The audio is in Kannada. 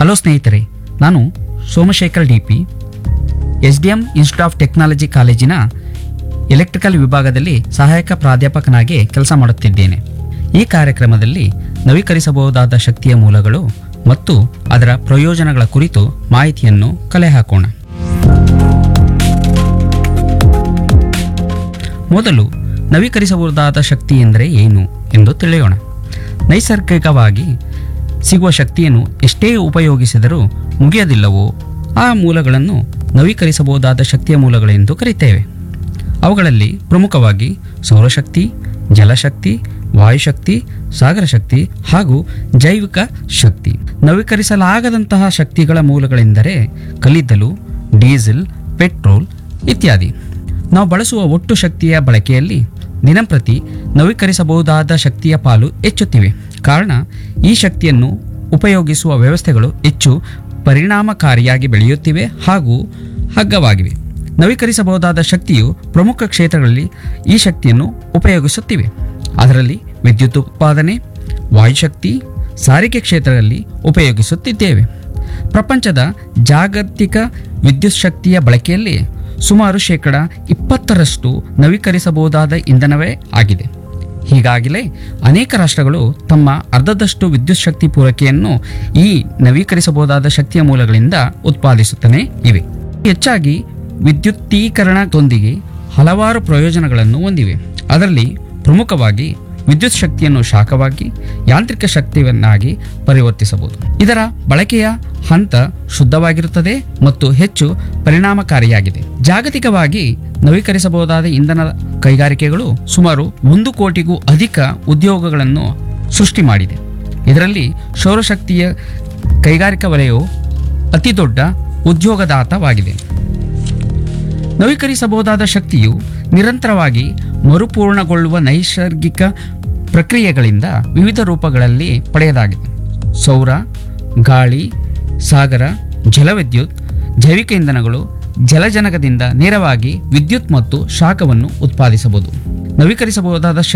ಹಲೋ ಸ್ನೇಹಿತರೆ ನಾನು Somashekar D P S D M institute of technology ಕಾಲೇಜಿನ ಎಲೆಕ್ಟ್ರಿಕಲ್ ವಿಭಾಗದಲ್ಲಿ ಸಹಾಯಕ ಪ್ರಾಧ್ಯಾಪಕನಾಗಿ ಕೆಲಸ ಮಾಡುತ್ತಿದ್ದೇನೆ ಈ ಕಾರ್ಯಕ್ರಮದಲ್ಲಿ ನವೀಕರಿಸಬಹುದಾದ ಶಕ್ತಿಯ ಮೂಲಗಳು ಮತ್ತು ಅದರ ಪ್ರಯೋಜನಗಳ ಕುರಿತು ಮಾಹಿತಿಯನ್ನು ಕಲೆ ಹಾಕೋಣ ಮೊದಲು ನವೀಕರಿಸಬಹುದಾದ ಶಕ್ತಿ ಎಂದರೆ ಏನು ಎಂದು ತಿಳಿಯೋಣ ನೈಸರ್ಗಿಕವಾಗಿ ಸಿಗುವ ಶಕ್ತಿಯನ್ನು ಎಷ್ಟೇ ಉಪಯೋಗಿಸಿದರೂ ಮುಗಿಯದಿಲ್ಲವೋ ಆ ಮೂಲಗಳನ್ನು ನವೀಕರಿಸಬಹುದಾದ ಶಕ್ತಿಯ ಮೂಲಗಳೆಂದು ಕರೆಯುತ್ತೇವೆ ಅವುಗಳಲ್ಲಿ ಪ್ರಮುಖವಾಗಿ ಸೌರಶಕ್ತಿ ಜಲಶಕ್ತಿ ವಾಯುಶಕ್ತಿ ಸಾಗರ ಶಕ್ತಿ ಹಾಗೂ ಜೈವಿಕ ಶಕ್ತಿ ನವೀಕರಿಸಲಾಗದಂತಹ ಶಕ್ತಿಗಳ ಮೂಲಗಳೆಂದರೆ ಕಲ್ಲಿದ್ದಲು ಡೀಸೆಲ್ ಪೆಟ್ರೋಲ್ ಇತ್ಯಾದಿ ನಾವು ಬಳಸುವ ಒಟ್ಟು ಶಕ್ತಿಯ ಬಳಕೆಯಲ್ಲಿ ದಿನಂಪ್ರತಿ ನವೀಕರಿಸಬಹುದಾದ ಶಕ್ತಿಯ ಪಾಲು ಹೆಚ್ಚುತ್ತಿವೆ ಕಾರಣ ಈ ಶಕ್ತಿಯನ್ನು ಉಪಯೋಗಿಸುವ ವ್ಯವಸ್ಥೆಗಳು ಹೆಚ್ಚು ಪರಿಣಾಮಕಾರಿಯಾಗಿ ಬೆಳೆಯುತ್ತಿವೆ ಹಾಗೂ ಹಗ್ಗವಾಗಿವೆ ನವೀಕರಿಸಬಹುದಾದ ಶಕ್ತಿಯು ಪ್ರಮುಖ ಕ್ಷೇತ್ರಗಳಲ್ಲಿ ಈ ಶಕ್ತಿಯನ್ನು ಉಪಯೋಗಿಸುತ್ತಿವೆ ಅದರಲ್ಲಿ ವಿದ್ಯುತ್ ಉತ್ಪಾದನೆ ವಾಯುಶಕ್ತಿ ಸಾರಿಗೆ ಕ್ಷೇತ್ರದಲ್ಲಿ ಉಪಯೋಗಿಸುತ್ತಿದ್ದೇವೆ ಪ್ರಪಂಚದ ಜಾಗತಿಕ ವಿದ್ಯುತ್ ಶಕ್ತಿಯ ಬಳಕೆಯಲ್ಲಿ ಸುಮಾರು ಶೇಕಡ ಇಪ್ಪತ್ತರಷ್ಟು ನವೀಕರಿಸಬಹುದಾದ ಇಂಧನವೇ ಆಗಿದೆ ಹೀಗಾಗಿಲೇ ಅನೇಕ ರಾಷ್ಟ್ರಗಳು ತಮ್ಮ ಅರ್ಧದಷ್ಟು ವಿದ್ಯುತ್ ಶಕ್ತಿ ಪೂರೈಕೆಯನ್ನು ಈ ನವೀಕರಿಸಬಹುದಾದ ಶಕ್ತಿಯ ಮೂಲಗಳಿಂದ ಉತ್ಪಾದಿಸುತ್ತಲೇ ಇವೆ ಹೆಚ್ಚಾಗಿ ವಿದ್ಯುತ್ತೀಕರಣದೊಂದಿಗೆ ಹಲವಾರು ಪ್ರಯೋಜನಗಳನ್ನು ಹೊಂದಿವೆ ಅದರಲ್ಲಿ ಪ್ರಮುಖವಾಗಿ ವಿದ್ಯುತ್ ಶಕ್ತಿಯನ್ನು ಶಾಖವಾಗಿ ಯಾಂತ್ರಿಕ ಶಕ್ತಿಯನ್ನಾಗಿ ಪರಿವರ್ತಿಸಬಹುದು ಇದರ ಬಳಕೆಯ ಹಂತ ಶುದ್ಧವಾಗಿರುತ್ತದೆ ಮತ್ತು ಹೆಚ್ಚು ಪರಿಣಾಮಕಾರಿಯಾಗಿದೆ ಜಾಗತಿಕವಾಗಿ ನವೀಕರಿಸಬಹುದಾದ ಇಂಧನ ಕೈಗಾರಿಕೆಗಳು ಸುಮಾರು ಒಂದು ಕೋಟಿಗೂ ಅಧಿಕ ಉದ್ಯೋಗಗಳನ್ನು ಸೃಷ್ಟಿ ಮಾಡಿದೆ ಇದರಲ್ಲಿ ಸೌರಶಕ್ತಿಯ ಕೈಗಾರಿಕಾ ವಲಯವು ಅತಿ ದೊಡ್ಡ ಉದ್ಯೋಗದಾತವಾಗಿದೆ ನವೀಕರಿಸಬಹುದಾದ ಶಕ್ತಿಯು ನಿರಂತರವಾಗಿ ಮರುಪೂರ್ಣಗೊಳ್ಳುವ ನೈಸರ್ಗಿಕ ಪ್ರಕ್ರಿಯೆಗಳಿಂದ ವಿವಿಧ ರೂಪಗಳಲ್ಲಿ ಪಡೆಯಲಾಗಿದೆ ಸೌರ ಗಾಳಿ ಸಾಗರ ಜಲವಿದ್ಯುತ್ ಜೈವಿಕ ಇಂಧನಗಳು ಜಲಜನಕದಿಂದ ನೇರವಾಗಿ ವಿದ್ಯುತ್ ಮತ್ತು ಶಾಖವನ್ನು ಉತ್ಪಾದಿಸಬಹುದು ನವೀಕರಿಸಬಹುದಾದ